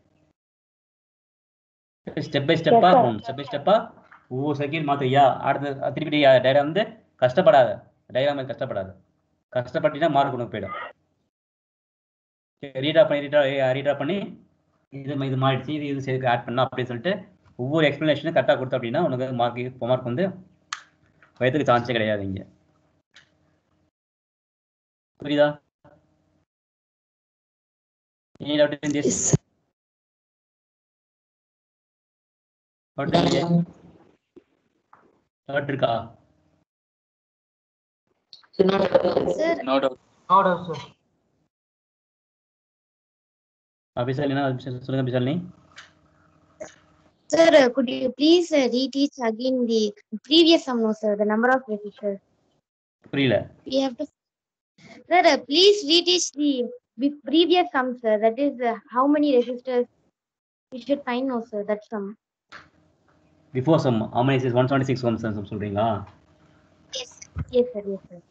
ஸ்டெப் பை ஸ்டெப்பாக sir. போகணும் ஸ்டெப் பை ஸ்டெப்பாக ஒவ்வொரு செகண்ட் மாத்திரியா அடுத்து திருப்பி டயக்ராம் வந்து கஷ்டப்படாத டயக்ராம் கஷ்டப்படாத கஷ்டப்பட்டீங்கன்னா மார்க் உனக்கு போயிடும் ரீடா பண்ணி ரீடா ரீடா பண்ணி இது இது மாறிடுச்சு இது இது சேர்த்து ஆட் பண்ணா அப்படின்னு சொல்லிட்டு ஒவ்வொரு எக்ஸ்பிளனேஷனும் கரெக்டாக கொடுத்த அப்படின்னா உனக்கு மார்க் மார்க் வந்து வயதுக்கு சான்ஸே கிடையாது இங்க புரியுதா Any doubt in this? Doubt இல்லையே? Doubt இருக்கா Sir, No doubt. No doubt, sir. அபிசால் என்ன அபிஷால் சொல்லுங்க அபிசால் நீ sir, uh, could you please uh, reteach again the previous sum, no, sir, the number of resistors? புரியல We have to. Sir, uh, please reteach the be- previous sum, sir. That is uh, how many resistors we should find, no, sir. That sum. Before sum அமனி six one seventy six one சொல்றீங்களா Yes. Yes, sir. Yes, sir.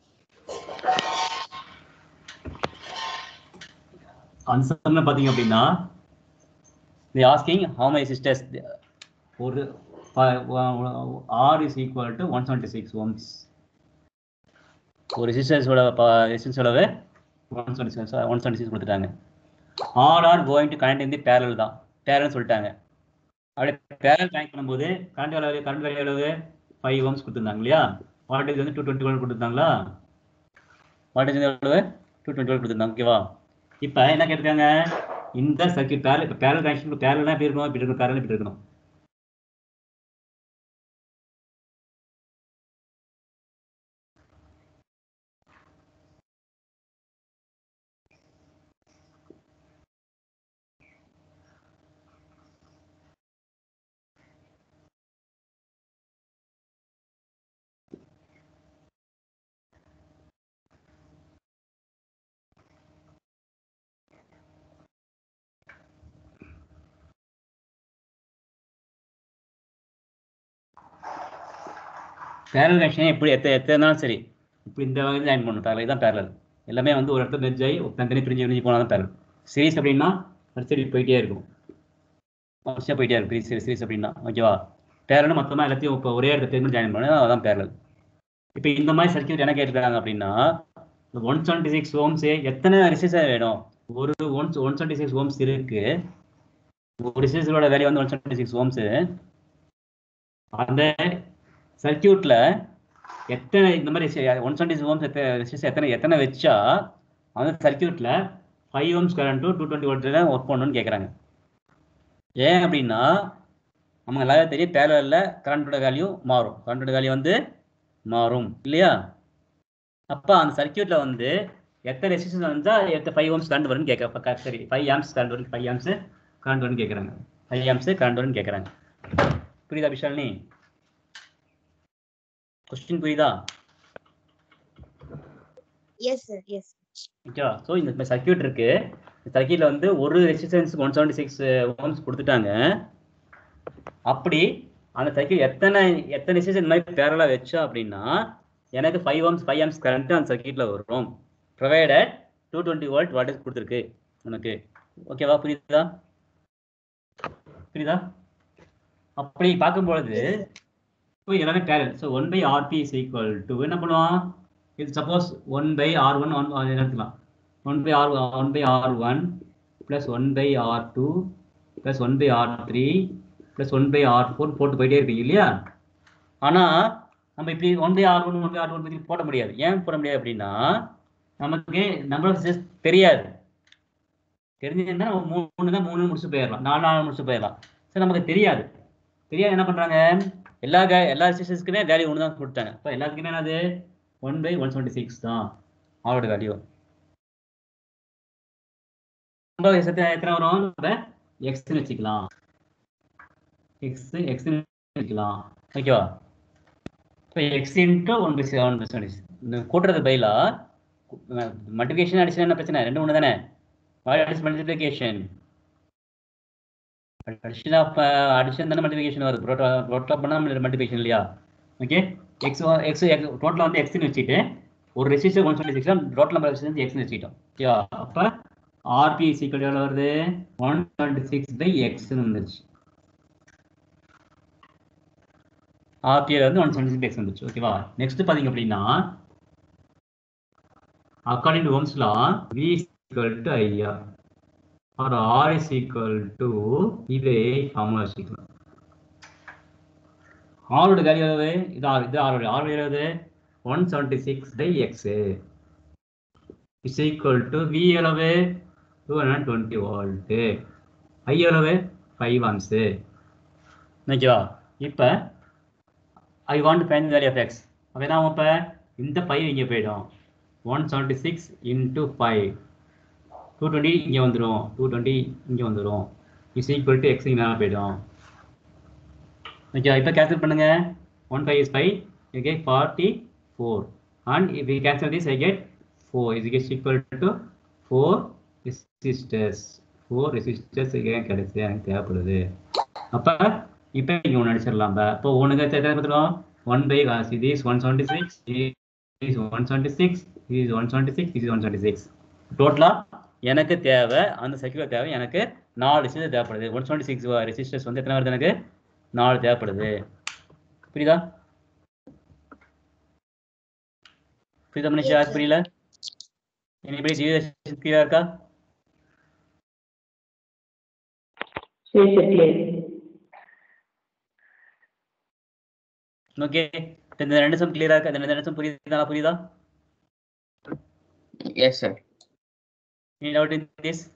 அன்சம்ல பாத்தீங்க அப்படின்னா the asking how my sisters ஒரு R is equal to one seventy six ohms ஒரு ரெசிஸ்டன்ஸோட resistance அளவு one seventy six one seventy six கொடுத்துட்டாங்க all are going to connect in the parallel தான் பேரல்னு சொல்லிட்டாங்க அப்படியே பேரல் கனெக்ட் பண்ணும்போது கரண்ட் எவ்வளவு கரண்ட் வேல்யூ எவ்வளவு ஃபைவ் ஓம்ஸ் கொடுத்துருந்தாங்க இல்லையா வாட்டேஜ் வந்து டூ டுவெண்ட்டி ஒன் கொடுத்துருந்தாங்களா வாட்டேஜ் வந்து எவ்வளவு டூ டுவெண்ட்டி ஒன் கொடுத்துருந்தாங்க ஓகேவா இப்போ என்ன கேட்டிருக்காங்க இந்த சர்க்கியூட் பேரல் இப்போ பேரல் கனெக்ஷன் பேரல்னா எப்படி இருக்கணும் இப்படி இருக்கணும் பேரல் இப்படி இருக்கணும் பேரல் கனெக்ஷன் எப்படி எத்த எத்தனாலும் சரி இப்படி இந்த வகையில் ஜாயின் பண்ணணும் பேரல் தான் பேரல் எல்லாமே வந்து ஒரு இடத்துல மெர்ஜ் ஆகி தனித்தனி பிரிஞ்சு பிரிஞ்சு போனால் தான் பேரல் சீரிஸ் அப்படின்னா வரிசை போயிட்டே இருக்கும் வரிசையாக போயிட்டே இருக்கும் சீரிஸ் சீரிஸ் அப்படின்னா ஓகேவா பேரல்னு மொத்தமாக எல்லாத்தையும் இப்போ ஒரே இடத்துல திரும்ப ஜாயின் பண்ணணும் அதான் பேரல் இப்போ இந்த மாதிரி சர்க்கியூட் என்ன கேட்டிருக்காங்க அப்படின்னா ஒன் செவன்ட்டி சிக்ஸ் ஓம்ஸு எத்தனை ரிசைஸாக வேணும் ஒரு one one seventy six ohms இருக்கு ஒரு ரிசைஸோட வேல்யூ வந்து ஒன் செவன்ட்டி சிக்ஸ் ஓம்ஸு அந்த சர்க்கியூட்ல எத்தனை இந்த மாதிரி ஒன் செவன்டி ஓம்ஸ் எத்தனை resistance எத்தனை எத்தனை வச்சா அந்த சர்க்கியூட்ல ஃபைவ் ஓம்ஸ் கரண்ட்டும் டூ டுவெண்ட்டி வோல்ட்ல ஒர்க் பண்ணணும்னு கேட்குறாங்க ஏன் அப்படின்னா நமக்கு எல்லாரும் தெரியும் பேரலில் கரண்டோட வேல்யூ மாறும் கரண்டோட வேல்யூ வந்து மாறும் இல்லையா அப்போ அந்த சர்க்கியூட்ல வந்து எத்தனை ரெசிஸ்டன்ஸ் வந்தால் எத்தனை ஃபைவ் ஓம்ஸ் கரண்ட் வரும்னு கேட்க சரி ஃபைவ் ஆம்ஸ் கரண்ட் வரும் ஃபைவ் ஆம்ஸ் கரண்ட் வரும்னு கேட்குறாங்க ஃபைவ் ஆம்ஸ் கரண்ட் வரும்னு கேட்குறாங்க புரியுதா விஷாலினி கொஸ்டின் புரியுதா எஸ் சார் எஸ் ஓகேவா ஸோ இந்த சர்க்கியூட் இருக்கு இந்த சர்க்கியூட்ல வந்து ஒரு resistance one seventy six ohms கொடுத்துட்டாங்க அப்படி அந்த சர்க்கியூட் எத்தனை எத்தனை ரெசிஸ்டன்ஸ் இந்த மாதிரி பேரலாக வச்சா அப்படின்னா எனக்கு five ohms five amps current அந்த சர்க்கியூட்ல வரும் provided two twenty volt wattage கொடுத்துருக்கு உனக்கு ஓகேவா புரியுதா புரியுதா அப்படி பார்க்கும்பொழுது இப்போ எல்லாமே parallel so one by RB is equal to என்ன பண்ணுவான் இது suppose one by R one one எடுத்துக்கலாம் one by R one by R one plus one by R two plus one by R three plus one by R four போட்டு போயிட்டே இருப்பீங்க இல்லையா ஆனால் நம்ம இப்படி one by R one one by R one போட முடியாது ஏன் போட முடியாது அப்படின்னா நமக்கு நம்பர் ஆஃப் சிஸ்டர்ஸ் தெரியாது தெரிஞ்சிருந்தா நம்ம மூணு தான் மூணு முடிச்சு போயிடலாம் நாலு நாலு முடிச்சு போயிடலாம் சரி நமக்கு தெரியாது தெரியாது என்ன பண்ணுறாங்க எல்லா க எல்லா ரெசிஸ்டன்ஸ்க்குமே வேல்யூ ஒன்று தான் கொடுத்தாங்க இப்போ எல்லாத்துக்குமே என்னது one by one seventy six தான் அவரோட வேல்யூ நம்ம எத்தனை எத்தனை வரும் நம்ம எக்ஸ்னு வச்சுக்கலாம் எக்ஸ் எக்ஸ்னு வச்சுக்கலாம் ஓகேவா இப்போ x into one by one by seventy இந்த கூட்டுறது பைலாக மல்டிபிகேஷன் அடிஷன் என்ன பிரச்சனை ரெண்டு ஒன்று தானே what is multiplication addition of addition தானே மல்டிபிகேஷன் வருது ப்ரோட்டா ப்ரோட்டா பண்ணால் மல்டிபிகேஷன் இல்லையா ஓகே எக்ஸ் எக்ஸ் டோட்டலாக வந்து எக்ஸ்னு வச்சுட்டு ஒரு resistor one twenty six total number resistance எக்ஸ்னு வச்சுக்கிட்டோம் ஓகேவா அப்போ ஆர்பி சீக்கிரம் எவ்வளோ வருது ஒன் டுவெண்ட்டி சிக்ஸ் பை எக்ஸ்னு வந்துருச்சு ஆர்பியில் வந்து ஒன் டுவெண்ட்டி சிக்ஸ் எக்ஸ் வந்துருச்சு ஓகேவா நெக்ஸ்ட் பார்த்தீங்க அப்படின்னா according to ohms law V equal to I R R R is equal to இதே ஃபார்முலா வச்சுக்கலாம் ஆரோட வேல்யூ எவ்வளவு இது ஆறு இது ஆரோட ஆறு எவ்வளவு one seventy six by x is equal to V எவ்வளவு two hundred twenty volt I எவ்வளவு ஃபைவ் ஆம்ஸு ஓகேவா இப்போ I want fine value of x அப்போ என்ன ஆகும் இப்போ இந்த ஃபைவ் இங்கே போயிடும் one seventy six into five two twenty இங்கே வந்துடும் டூ டுவெண்ட்டி இங்கே வந்துடும் இஸ் ஈக்குவல் டு எக்ஸ் மேலே போயிடும் ஓகே இப்போ கேன்சல் பண்ணுங்க one five is five you get forty four and if you cancel this I get four is get equal to four resistors four resistors கிடைச்சி எனக்கு தேவைப்படுது அப்போ இப்போ இங்கே ஒன்று அடிச்சிடலாம் இப்போ ஒன்றுக்கு எத்தனை பார்த்துருவோம் ஒன் பை இது is one seventy six is one seventy six is one seventy six is one seventy six டோட்டலாக எனக்கு தேவை அந்த சர்க்கியூட் தேவை எனக்கு நாலு ரெசிஸ்டர் தேவைப்படுது ஒன் செவன்ட்டி சிக்ஸ் ரெசிஸ்டர்ஸ் வந்து எத்தனை வருது எனக்கு நாலு தேவைப்படுது புரியுதா புரியுதா மனுஷா புரியல எனிபடி ஜீரோ கிளியரா இருக்கா Yes, sir, clear. ஓகே இந்த ரெண்டு சம் கிளியரா இருக்கா இந்த ரெண்டு சம் புரியுதா புரியுதா Yes, sir. Any doubt in this?